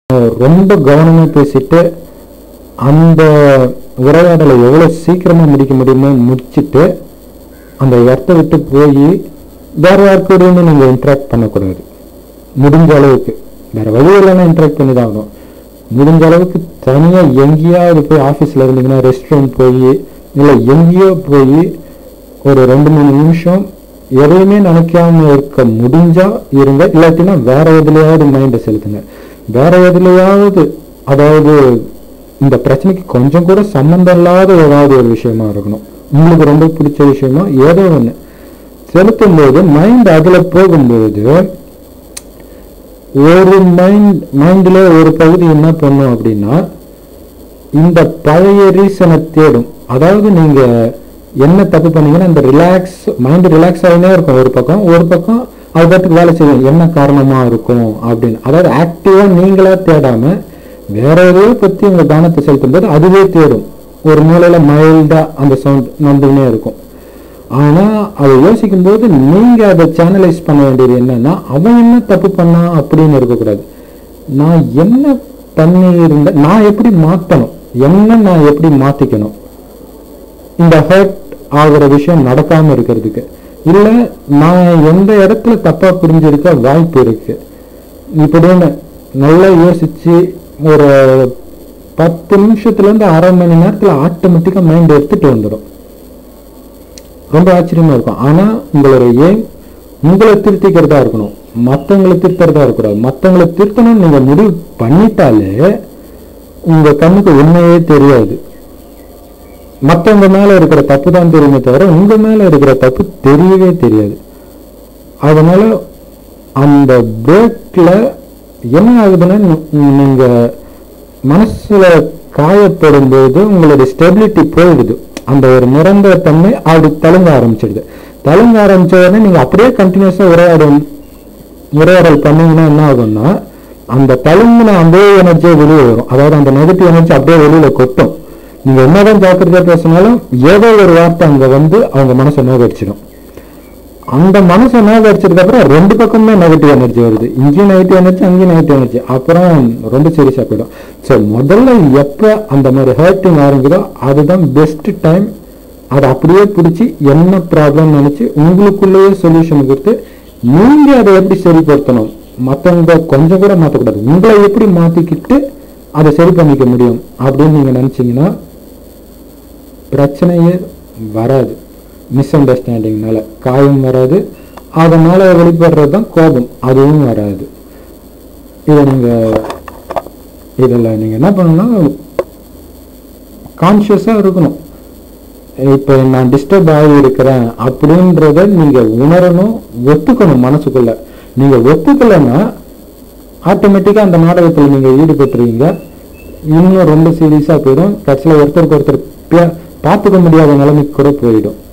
ரொம்ப கவனமா பேசிட்டு அந்த உரையாடலை எவ்வளவு சீக்கிரமா முடிக்க முடியுமோ முடிச்சிட்டு அந்த இடத்த விட்டு போய் வேற யார் கூடயுமே நீங்க இன்ட்ராக்ட் பண்ணக்கூடாது முடிஞ்ச அளவுக்கு வேற வழி இல்லைன்னா இன்ட்ராக்ட் பண்ணி தான் ஆகணும் முடிஞ்ச அளவுக்கு தனியா எங்கேயாவது போய் ஆஃபீஸ்ல இருந்தீங்கன்னா ரெஸ்ட் ரூம் போய் இல்லை எங்கேயோ போய் ஒரு ரெண்டு மூணு நிமிஷம் எதையுமே நினைக்காம இருக்க முடிஞ்சா இருங்க இல்லாட்டினா வேற எதுலயாவது மைண்டை செலுத்துங்க வேற எதுலயாவது அதாவது இந்த பிரச்சனைக்கு கொஞ்சம் கூட சம்மந்தம் இல்லாத ஏதாவது ஒரு விஷயமா இருக்கணும் உங்களுக்கு ரொம்ப பிடிச்ச விஷயமா ஏதோ ஒண்ணு செலுத்தும் போது மைண்ட் அதுல போகும்போது ஒரு மைண்ட் மைண்ட்ல ஒரு பகுதி என்ன பண்ணும் அப்படின்னா இந்த பழைய ரீசனை தேடும் அதாவது நீங்க என்ன தப்பு பண்ணீங்கன்னா இந்த ரிலாக்ஸ் மைண்ட் ரிலாக்ஸ் ஆகினே இருக்கும் ஒரு பக்கம் ஒரு பக்கம் அது பாட்டுக்கு வேலை செய்யும் என்ன காரணமா இருக்கும் அப்படின்னு அதாவது ஆக்டிவா நீங்களா தேடாம வேற எதையோ பத்தி உங்க கவனத்தை செலுத்தும் போது அதுவே தேடும் ஒரு மூலையில மைல்டா அந்த சவுண்ட் வந்துன்னே இருக்கும் ஆனா அதை யோசிக்கும் போது நீங்க அதை சேனலைஸ் பண்ண வேண்டியது என்னன்னா அவன் என்ன தப்பு பண்ணான் அப்படின்னு இருக்கக்கூடாது நான் என்ன பண்ணி இருந்த நான் எப்படி மாத்தணும் என்ன நான் எப்படி மாத்திக்கணும் இந்த ஹர்ட் ஆகுற விஷயம் நடக்காம இருக்கிறதுக்கு இல்ல நான் எந்த இடத்துல தப்பா புரிஞ்சிருக்க வாய்ப்பு இருக்கு இப்படின்னு நல்லா யோசிச்சு ஒரு பத்து நிமிஷத்துல இருந்து அரை மணி நேரத்துல ஆட்டோமேட்டிக்கா மைண்ட் எடுத்துட்டு வந்துடும் ரொம்ப ஆச்சரியமா இருக்கும் ஆனா உங்களோட ஏம் உங்களை திருத்திக்கிறதா இருக்கணும் மத்தவங்களை திருத்துறதா இருக்கக்கூடாது மத்தவங்களை திருத்தணும்னு நீங்க முடிவு பண்ணிட்டாலே உங்க கண்ணுக்கு உண்மையே தெரியாது மத்தவங்க மேல இருக்கிற தப்பு தான் தெரியுமே தவிர உங்க மேல இருக்கிற தப்பு தெரியவே தெரியாது அதனால அந்த பிரேக்ல என்ன ஆகுதுன்னா நீ- நீங்க மனசுல காயப்படும் போது உங்களுடைய ஸ்டெபிலிட்டி போயிடுது அந்த ஒரு நிரந்தர தன்மை அப்படி தழுங்க ஆரம்பிச்சிடுது தழுங்க ஆரம்பிச்ச உடனே நீங்க அப்படியே கண்டினியூஸா உரையாடும் உரையாடல் பண்ணீங்கன்னா என்ன ஆகும்னா அந்த தழுங்கின அதே எனர்ஜியே வெளியே வரும் அதாவது அந்த நெகட்டிவ் எனர்ஜி அப்படியே வெளியில கொட்டும் நீங்க என்னதான் ஜாக்கிரதையா பேசினாலும் ஏதோ ஒரு வார்த்தை அங்க வந்து அவங்க மனசை நோகடிச்சிடும் அந்த மனசை நோகடிச்சதுக்கு அப்புறம் ரெண்டு பக்கமுமே நெகட்டிவ் எனர்ஜி வருது இங்கேயும் நெகட்டிவ் எனர்ஜி அங்கேயும் நெகட்டிவ் எனர்ஜி அப்புறம் ரொம்ப சீரியஸா போயிடும் ஸோ முதல்ல எப்ப அந்த மாதிரி ஹர்ட்டிங் ஆரம்பிக்குதோ அதுதான் பெஸ்ட் டைம் அதை அப்படியே பிடிச்சி என்ன ப்ராப்ளம் நினைச்சு உங்களுக்குள்ளேயே சொல்யூஷன் கொடுத்து நீங்க அதை எப்படி சரிப்படுத்தணும் மற்றவங்க கொஞ்சம் கூட மாற்றக்கூடாது உங்களை எப்படி மாத்திக்கிட்டு அதை சரி பண்ணிக்க முடியும் அப்படின்னு நீங்க நினைச்சீங்கன்னா பிரச்சனையே வராது மிஸ் அண்டர்ஸ்டாண்டிங்னால காயம் வராது அதனால வெளிப்படுறது தான் கோபம் அதுவும் வராது இதை நீங்க இதில் நீங்க என்ன பண்ணணும்னா கான்ஷியஸாக இருக்கணும் இப்போ நான் டிஸ்டர்ப் ஆகி இருக்கிறேன் அப்படின்றத நீங்க உணரணும் ஒத்துக்கணும் மனசுக்குள்ள நீங்க ஒத்துக்கலைன்னா ஆட்டோமேட்டிக்கா அந்த நாடகத்தில் நீங்க ஈடுபட்டுருவீங்க இன்னும் ரொம்ப சீரியஸா போயிடும் கடைசியில் ஒருத்தருக்கு ஒருத்தர் பே- பார்த்துக்க முடியாத நிலைமைக்கு கூட போயிடும்